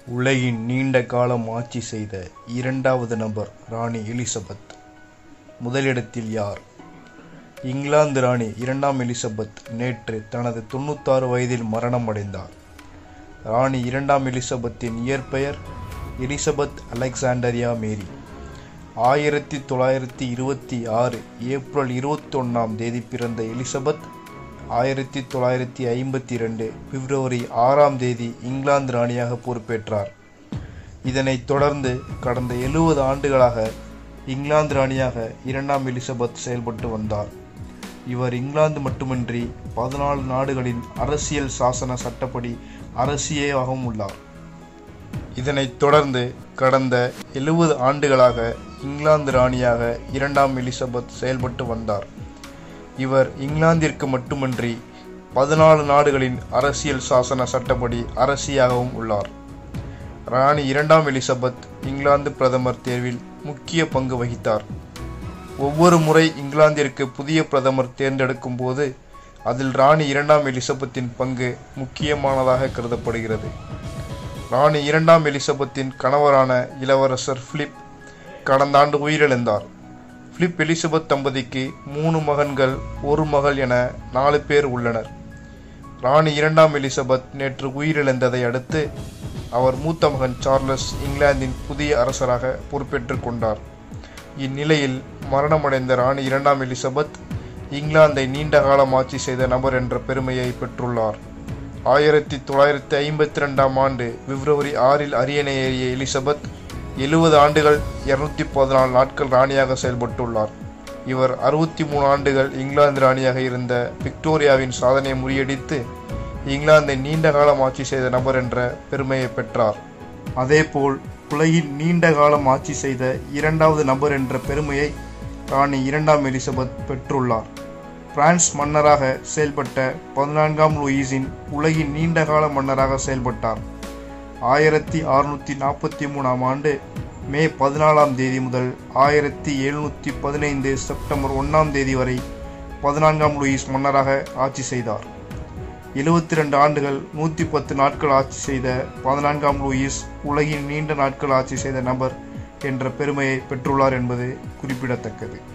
உலகின் நீண்ட காலம் ஆட்சி செய்த இரண்டாவது நபர் ராணி எலிசபெத் முதலிடத்தில் யார் இங்கிலாந்து ராணி இரண்டாம் எலிசபெத் நேற்று தனது தொண்ணூத்தாறு வயதில் மரணம் அடைந்தார் ராணி இரண்டாம் எலிசபெத்தின் இயற்பெயர் எலிசபெத் அலெக்சாண்டரியா மேரி ஆயிரத்தி தொள்ளாயிரத்தி இருபத்தி ஆறு ஏப்ரல் இருபத்தொன்னாம் தேதி பிறந்த எலிசபெத் ஆயிரத்தி தொள்ளாயிரத்தி ஐம்பத்தி ரெண்டு பிப்ரவரி ஆறாம் தேதி இங்கிலாந்து ராணியாக பொறுப்பேற்றார் இதனைத் தொடர்ந்து கடந்த எழுபது ஆண்டுகளாக இங்கிலாந்து ராணியாக இரண்டாம் எலிசபெத் செயல்பட்டு வந்தார் இவர் இங்கிலாந்து மட்டுமின்றி பதினாலு நாடுகளின் அரசியல் சாசன சட்டப்படி அரசியாகவும் உள்ளார் இதனைத் தொடர்ந்து கடந்த எழுபது ஆண்டுகளாக இங்கிலாந்து ராணியாக இரண்டாம் எலிசபெத் செயல்பட்டு வந்தார் இவர் இங்கிலாந்திற்கு மட்டுமின்றி பதினாலு நாடுகளின் அரசியல் சாசன சட்டப்படி அரசியாகவும் உள்ளார் ராணி இரண்டாம் எலிசபெத் இங்கிலாந்து பிரதமர் தேர்வில் முக்கிய பங்கு வகித்தார் ஒவ்வொரு முறை இங்கிலாந்திற்கு புதிய பிரதமர் தேர்ந்தெடுக்கும் போது அதில் ராணி இரண்டாம் எலிசபெத்தின் பங்கு முக்கியமானதாக கருதப்படுகிறது ராணி இரண்டாம் எலிசபெத்தின் கணவரான இளவரசர் பிலிப் கடந்த ஆண்டு உயிரிழந்தார் பிலிப் எலிசபெத் தம்பதிக்கு மூணு மகன்கள் ஒரு மகள் என நாலு பேர் உள்ளனர் ராணி இரண்டாம் எலிசபெத் நேற்று உயிரிழந்ததை அடுத்து அவர் மூத்த மகன் சார்லஸ் இங்கிலாந்தின் புதிய அரசராக பொறுப்பேற்றுக் கொண்டார் இந்நிலையில் மரணமடைந்த ராணி இரண்டாம் எலிசபெத் இங்கிலாந்தை நீண்ட காலம் ஆட்சி செய்த நபர் என்ற பெருமையை பெற்றுள்ளார் ஆயிரத்தி தொள்ளாயிரத்தி ஐம்பத்தி ரெண்டாம் ஆண்டு பிப்ரவரி ஆறில் அரியணை ஏறிய எலிசபெத் எழுபது ஆண்டுகள் இருநூத்தி பதினாலு நாட்கள் ராணியாக செயல்பட்டுள்ளார் இவர் அறுபத்தி மூணு ஆண்டுகள் இங்கிலாந்து ராணியாக இருந்த விக்டோரியாவின் சாதனையை முறியடித்து இங்கிலாந்தை நீண்ட காலம் ஆட்சி செய்த நபர் என்ற பெருமையை பெற்றார் அதேபோல் உலகின் நீண்ட காலம் ஆட்சி செய்த இரண்டாவது நபர் என்ற பெருமையை ராணி இரண்டாம் எலிசபெத் பெற்றுள்ளார் பிரான்ஸ் மன்னராக செயல்பட்ட பதினான்காம் லூயிஸின் உலகின் நீண்டகால மன்னராக செயல்பட்டார் ஆயிரத்தி அறுநூற்றி நாற்பத்தி மூணாம் ஆண்டு மே பதினாலாம் தேதி முதல் ஆயிரத்தி எழுநூற்றி பதினைந்து செப்டம்பர் ஒன்றாம் தேதி வரை பதினான்காம் லூயிஸ் மன்னராக ஆட்சி செய்தார் எழுபத்தி ரெண்டு ஆண்டுகள் நூற்றி பத்து நாட்கள் ஆட்சி செய்த பதினான்காம் லூயிஸ் உலகின் நீண்ட நாட்கள் ஆட்சி செய்த நபர் என்ற பெருமையை பெற்றுள்ளார் என்பது குறிப்பிடத்தக்கது